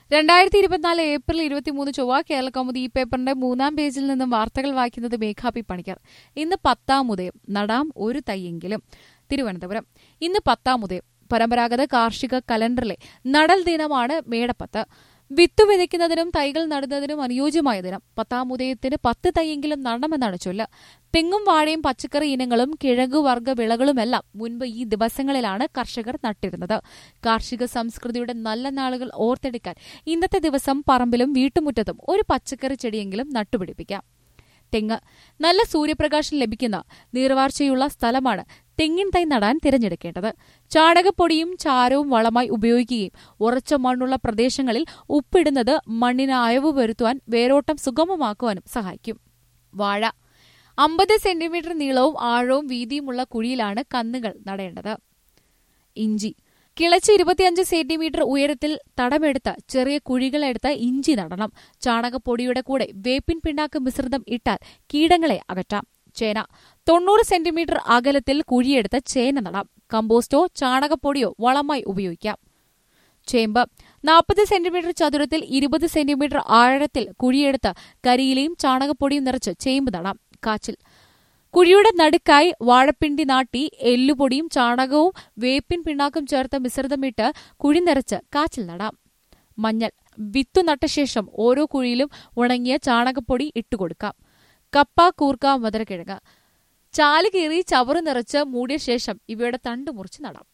രണ്ടായിരത്തി ഇരുപത്തിനാല് ഏപ്രിൽ ഇരുപത്തിമൂന്ന് ചൊവ്വ കേരള കൗമുദി ഈ പേപ്പറിന്റെ മൂന്നാം പേജിൽ നിന്നും വാർത്തകൾ വായിക്കുന്നത് മേഘാപി പണിക്കർ ഇന്ന് പത്താം ഉദയം നടാം ഒരു തൈയെങ്കിലും തിരുവനന്തപുരം ഇന്ന് പത്താം ഉദയം പരമ്പരാഗത കാർഷിക കലണ്ടറിലെ നടൽ ദിനമാണ് മേടപ്പത്ത് വിത്ത് വിതയ്ക്കുന്നതിനും തൈകൾ നടുന്നതിനും അനുയോജ്യമായ ദിനം പത്താം ഉദയത്തിന് പത്ത് തൈയെങ്കിലും നടണമെന്നാണ് ചൊല്ല് തെങ്ങും വാഴയും പച്ചക്കറി ഇനങ്ങളും കിഴങ്ങുവർഗ്ഗ വിളകളുമെല്ലാം മുൻപ് ഈ ദിവസങ്ങളിലാണ് കർഷകർ നട്ടിരുന്നത് കാർഷിക സംസ്കൃതിയുടെ നല്ല നാളുകൾ ഓർത്തെടുക്കാൻ ഇന്നത്തെ ദിവസം പറമ്പിലും വീട്ടുമുറ്റത്തും ഒരു പച്ചക്കറി ചെടിയെങ്കിലും നട്ടുപിടിപ്പിക്കാം തെങ്ങ് നല്ല സൂര്യപ്രകാശം ലഭിക്കുന്ന നീർവാർച്ചയുള്ള സ്ഥലമാണ് തെങ്ങിൻ തൈ നടാൻ തിരഞ്ഞെടുക്കേണ്ടത് ചാണകപ്പൊടിയും ചാരവും വളമായി ഉപയോഗിക്കുകയും ഉറച്ച മണ്ണുള്ള പ്രദേശങ്ങളിൽ ഉപ്പിടുന്നത് മണ്ണിന് അയവ് വരുത്തുവാൻ വേരോട്ടം സുഗമമാക്കുവാനും സഹായിക്കും വാഴ അമ്പത് സെന്റിമീറ്റർ നീളവും ആഴവും വീതിയുമുള്ള കുഴിയിലാണ് കന്നുകൾ നടേണ്ടത് ഇഞ്ചി കിളച്ച് ഇരുപത്തിയഞ്ച് സെന്റിമീറ്റർ ഉയരത്തിൽ തടമെടുത്ത് ചെറിയ കുഴികളെടുത്ത് ഇഞ്ചി നടണം ചാണകപ്പൊടിയുടെ കൂടെ വേപ്പിൻ പിണ്ണാക്ക് മിശ്രിതം ഇട്ടാൽ കീടങ്ങളെ അകറ്റാം ചേന തൊണ്ണൂറ് സെന്റിമീറ്റർ അകലത്തിൽ കുഴിയെടുത്ത് ചേന നടാം കമ്പോസ്റ്റോ ചാണകപ്പൊടിയോ വളമായി ഉപയോഗിക്കാം ചേമ്പ് നാൽപ്പത് സെന്റിമീറ്റർ ചതുരത്തിൽ ഇരുപത് സെന്റിമീറ്റർ ആഴത്തിൽ കുഴിയെടുത്ത് കരിയിലയും ചാണകപ്പൊടിയും നിറച്ച് ചേമ്പ് നടാം കാച്ചിൽ കുഴിയുടെ നടുക്കായി വാഴപ്പിണ്ടി നാട്ടി എല്ലുപൊടിയും ചാണകവും വേപ്പിൻ പിണ്ണാക്കും ചേർത്ത മിശ്രിതമിട്ട് കുഴി നിറച്ച് കാച്ചിൽ നടാം മഞ്ഞൾ വിത്തു നട്ട ശേഷം ഓരോ കുഴിയിലും ഉണങ്ങിയ ചാണകപ്പൊടി ഇട്ടുകൊടുക്കാം കപ്പ കൂർക്ക മധുരക്കിഴങ്ങ് ചാല് കീറി ചവറ് നിറച്ച് മൂടിയ ശേഷം ഇവയുടെ തണ്ട് മുറിച്ച് നടാം